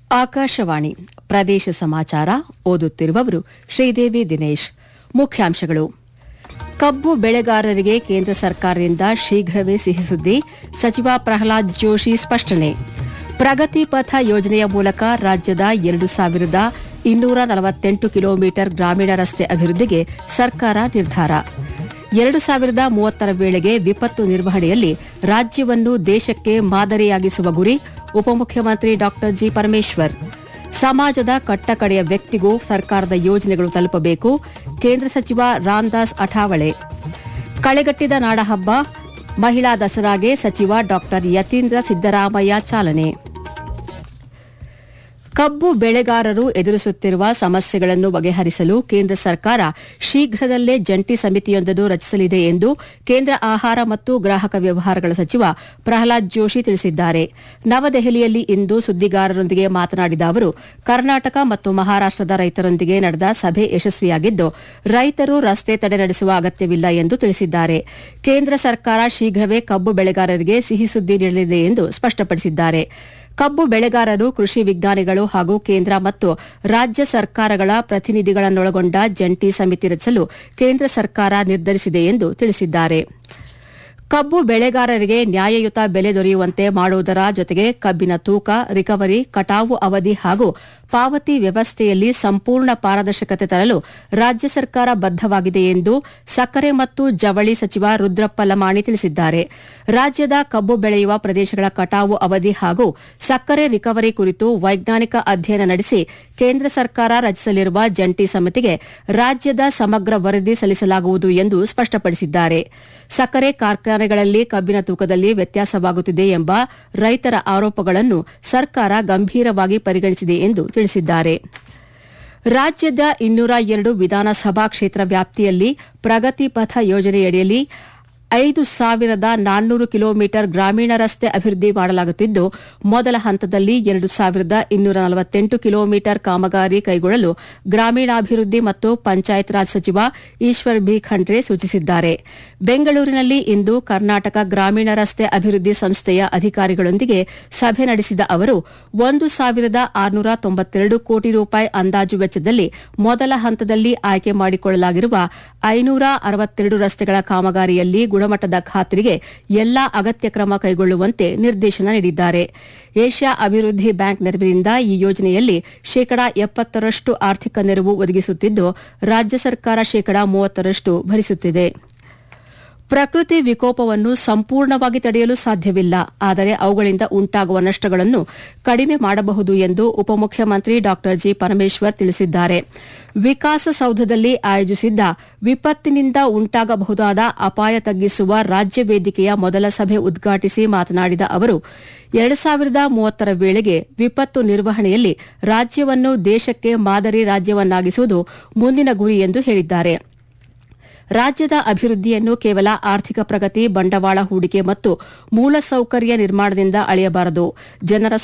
ಆಕಾಶವಾಣಿ ಪ್ರದೇಶ ಸಮಾಚಾರ ಓದುತ್ತಿರುವವರು ಶ್ರೀದೇವಿ ದಿನೇಶ್ ಮುಖ್ಯಾಂಶಗಳು ಕಬ್ಬು ಬೆಳೆಗಾರರಿಗೆ ಕೇಂದ್ರ ಸರ್ಕಾರದಿಂದ ಶೀಘ್ರವೇ ಸಿಹಿ ಸುದ್ದಿ ಸಚಿವ ಪ್ರಹ್ಲಾದ್ ಜೋಶಿ ಸ್ಪಷ್ಟನೆ ಪ್ರಗತಿ ಪಥ ಯೋಜನೆಯ ಮೂಲಕ ರಾಜ್ಯದ ಎರಡು ಸಾವಿರದ ಇನ್ನೂರ ನಲವತ್ತೆಂಟು ಕಿಲೋಮೀಟರ್ ಗ್ರಾಮೀಣ ರಸ್ತೆ ಅಭಿವೃದ್ಧಿಗೆ ಸರ್ಕಾರ ನಿರ್ಧಾರ ಎರಡು ಸಾವಿರದ ಮೂವತ್ತರ ವೇಳೆಗೆ ವಿಪತ್ತು ನಿರ್ವಹಣೆಯಲ್ಲಿ ರಾಜ್ಯವನ್ನು ದೇಶಕ್ಕೆ ಮಾದರಿಯಾಗಿಸುವ ಗುರಿ ಉಪಮುಖ್ಯಮಂತ್ರಿ ಡಾ ಜಿ ಪರಮೇಶ್ವರ್ ಸಮಾಜದ ಕಟ್ಟಕಡೆಯ ವ್ಯಕ್ತಿಗೂ ಸರ್ಕಾರದ ಯೋಜನೆಗಳು ತಲುಪಬೇಕು ಕೇಂದ್ರ ಸಚಿವ ರಾಮದಾಸ್ ಅಠಾವಳೆ ಕಳೆಗಟ್ಟಿದ ನಾಡಹಬ್ಬ ಮಹಿಳಾ ದಸರಾಗೆ ಸಚಿವ ಡಾ ಯತೀಂದ್ರ ಸಿದ್ದರಾಮಯ್ಯ ಚಾಲನೆ ಕಬ್ಬು ಬೆಳೆಗಾರರು ಎದುರಿಸುತ್ತಿರುವ ಸಮಸ್ಯೆಗಳನ್ನು ಬಗೆಹರಿಸಲು ಕೇಂದ್ರ ಸರ್ಕಾರ ಶೀಘ್ರದಲ್ಲೇ ಜಂಟಿ ಸಮಿತಿಯೊಂದನ್ನು ರಚಿಸಲಿದೆ ಎಂದು ಕೇಂದ್ರ ಆಹಾರ ಮತ್ತು ಗ್ರಾಹಕ ವ್ಯವಹಾರಗಳ ಸಚಿವ ಪ್ರಹ್ಲಾದ್ ಜೋಶಿ ತಿಳಿಸಿದ್ದಾರೆ ನವದೆಹಲಿಯಲ್ಲಿ ಇಂದು ಸುದ್ದಿಗಾರರೊಂದಿಗೆ ಮಾತನಾಡಿದ ಅವರು ಕರ್ನಾಟಕ ಮತ್ತು ಮಹಾರಾಷ್ಟದ ರೈತರೊಂದಿಗೆ ನಡೆದ ಸಭೆ ಯಶಸ್ವಿಯಾಗಿದ್ದು ರೈತರು ರಸ್ತೆ ತಡೆ ನಡೆಸುವ ಅಗತ್ಯವಿಲ್ಲ ಎಂದು ತಿಳಿಸಿದ್ದಾರೆ ಕೇಂದ್ರ ಸರ್ಕಾರ ಶೀಘ್ರವೇ ಕಬ್ಬು ಬೆಳೆಗಾರರಿಗೆ ಸಿಹಿ ಸುದ್ದಿ ನೀಡಲಿದೆ ಎಂದು ಸ್ಪಷ್ಟಪಡಿಸಿದ್ದಾರೆ ಕಬ್ಬು ಬೆಳೆಗಾರರು ಕೃಷಿ ವಿಜ್ಞಾನಿಗಳು ಹಾಗೂ ಕೇಂದ್ರ ಮತ್ತು ರಾಜ್ಯ ಸರ್ಕಾರಗಳ ಪ್ರತಿನಿಧಿಗಳನ್ನೊಳಗೊಂಡ ಜಂಟಿ ಸಮಿತಿ ರಚಿಸಲು ಕೇಂದ್ರ ಸರ್ಕಾರ ನಿರ್ಧರಿಸಿದೆ ಎಂದು ತಿಳಿಸಿದ್ದಾರೆ ಕಬ್ಬು ಬೆಳೆಗಾರರಿಗೆ ನ್ಯಾಯಯುತ ಬೆಲೆ ದೊರೆಯುವಂತೆ ಮಾಡುವುದರ ಜೊತೆಗೆ ಕಬ್ಬಿನ ತೂಕ ರಿಕವರಿ ಕಟಾವು ಅವಧಿ ಹಾಗೂ ಪಾವತಿ ವ್ಯವಸ್ಥೆಯಲ್ಲಿ ಸಂಪೂರ್ಣ ಪಾರದರ್ಶಕತೆ ತರಲು ರಾಜ್ಯ ಸರ್ಕಾರ ಬದ್ದವಾಗಿದೆ ಎಂದು ಸಕ್ಕರೆ ಮತ್ತು ಜವಳಿ ಸಚಿವ ರುದ್ರಪ್ಪ ಲಮಾಣಿ ತಿಳಿಸಿದ್ದಾರೆ ರಾಜ್ಯದ ಕಬ್ಬು ಬೆಳೆಯುವ ಪ್ರದೇಶಗಳ ಕಟಾವು ಅವಧಿ ಹಾಗೂ ಸಕ್ಕರೆ ರಿಕವರಿ ಕುರಿತು ವೈಜ್ಞಾನಿಕ ಅಧ್ಯಯನ ನಡೆಸಿ ಕೇಂದ್ರ ಸರ್ಕಾರ ರಚಿಸಲಿರುವ ಜಂಟಿ ಸಮಿತಿಗೆ ರಾಜ್ಯದ ಸಮಗ್ರ ವರದಿ ಸಲ್ಲಿಸಲಾಗುವುದು ಎಂದು ಸ್ಪಷ್ಟಪಡಿಸಿದ್ದಾರೆ ಸಕ್ಕರೆ ಕಾರ್ಖಾನೆಗಳಲ್ಲಿ ಕಬ್ಬಿನ ತೂಕದಲ್ಲಿ ವ್ಯತ್ಯಾಸವಾಗುತ್ತಿದೆ ಎಂಬ ರೈತರ ಆರೋಪಗಳನ್ನು ಸರ್ಕಾರ ಗಂಭೀರವಾಗಿ ಪರಿಗಣಿಸಿದೆ ಎಂದು ತಿಳಿಸಿದ್ದಾರೆ ರಾಜ್ಯದ ಇನ್ನೂರ ಎರಡು ವಿಧಾನಸಭಾ ಕ್ಷೇತ್ರ ವ್ಯಾಪ್ತಿಯಲ್ಲಿ ಪ್ರಗತಿ ಪಥ ಯೋಜನೆಯಡಿಯಲ್ಲಿ ಐದು ಸಾವಿರದ ನಾನ್ನೂರು ಕಿಲೋಮೀಟರ್ ಗ್ರಾಮೀಣ ರಸ್ತೆ ಅಭಿವೃದ್ಧಿ ಮಾಡಲಾಗುತ್ತಿದ್ದು ಮೊದಲ ಹಂತದಲ್ಲಿ ಎರಡು ಸಾವಿರದ ಇನ್ನೂರ ನಲವತ್ತೆಂಟು ಕಿಲೋಮೀಟರ್ ಕಾಮಗಾರಿ ಕೈಗೊಳ್ಳಲು ಗ್ರಾಮೀಣಾಭಿವೃದ್ಧಿ ಮತ್ತು ಪಂಚಾಯತ್ ರಾಜ್ ಸಚಿವ ಈಶ್ವರ್ ಬಿ ಖಂಡ್ರೆ ಸೂಚಿಸಿದ್ದಾರೆ ಬೆಂಗಳೂರಿನಲ್ಲಿ ಇಂದು ಕರ್ನಾಟಕ ಗ್ರಾಮೀಣ ರಸ್ತೆ ಅಭಿವೃದ್ಧಿ ಸಂಸ್ಥೆಯ ಅಧಿಕಾರಿಗಳೊಂದಿಗೆ ಸಭೆ ನಡೆಸಿದ ಅವರು ಒಂದು ಸಾವಿರದ ಆರುನೂರ ತೊಂಬತ್ತೆರಡು ಕೋಟಿ ರೂಪಾಯಿ ಅಂದಾಜು ವೆಚ್ಚದಲ್ಲಿ ಮೊದಲ ಹಂತದಲ್ಲಿ ಆಯ್ಕೆ ಮಾಡಿಕೊಳ್ಳಲಾಗಿರುವ ಐನೂರ ಅರವತ್ತೆರಡು ರಸ್ತೆಗಳ ಕಾಮಗಾರಿಯಲ್ಲಿ ಗುಣಮಟ್ಟದ ಖಾತ್ರಿಗೆ ಎಲ್ಲಾ ಅಗತ್ಯ ಕ್ರಮ ಕೈಗೊಳ್ಳುವಂತೆ ನಿರ್ದೇಶನ ನೀಡಿದ್ದಾರೆ ಏಷ್ಯಾ ಅಭಿವೃದ್ಧಿ ಬ್ಯಾಂಕ್ ನೆರವಿನಿಂದ ಈ ಯೋಜನೆಯಲ್ಲಿ ಶೇಕಡಾ ಎಪ್ಪತ್ತರಷ್ಟು ಆರ್ಥಿಕ ನೆರವು ಒದಗಿಸುತ್ತಿದ್ದು ರಾಜ್ಯ ಸರ್ಕಾರ ಶೇಕಡಾ ಮೂವತ್ತರಷ್ಟು ಭರಿಸುತ್ತಿದೆ ಪ್ರಕೃತಿ ವಿಕೋಪವನ್ನು ಸಂಪೂರ್ಣವಾಗಿ ತಡೆಯಲು ಸಾಧ್ಯವಿಲ್ಲ ಆದರೆ ಅವುಗಳಿಂದ ಉಂಟಾಗುವ ನಷ್ಟಗಳನ್ನು ಕಡಿಮೆ ಮಾಡಬಹುದು ಎಂದು ಉಪಮುಖ್ಯಮಂತ್ರಿ ಡಾ ಜಿ ಪರಮೇಶ್ವರ್ ತಿಳಿಸಿದ್ದಾರೆ ವಿಕಾಸಸೌಧದಲ್ಲಿ ಆಯೋಜಿಸಿದ್ದ ವಿಪತ್ತಿನಿಂದ ಉಂಟಾಗಬಹುದಾದ ಅಪಾಯ ತಗ್ಗಿಸುವ ರಾಜ್ಯ ವೇದಿಕೆಯ ಮೊದಲ ಸಭೆ ಉದ್ಘಾಟಿಸಿ ಮಾತನಾಡಿದ ಅವರು ಎರಡು ಸಾವಿರದ ಮೂವತ್ತರ ವೇಳೆಗೆ ವಿಪತ್ತು ನಿರ್ವಹಣೆಯಲ್ಲಿ ರಾಜ್ಯವನ್ನು ದೇಶಕ್ಕೆ ಮಾದರಿ ರಾಜ್ಯವನ್ನಾಗಿಸುವುದು ಮುಂದಿನ ಗುರಿ ಎಂದು ಹೇಳಿದ್ದಾರೆ ರಾಜ್ಯದ ಅಭಿವೃದ್ಧಿಯನ್ನು ಕೇವಲ ಆರ್ಥಿಕ ಪ್ರಗತಿ ಬಂಡವಾಳ ಹೂಡಿಕೆ ಮತ್ತು ಮೂಲಸೌಕರ್ಯ ನಿರ್ಮಾಣದಿಂದ ಅಳೆಯಬಾರದು ಜನರ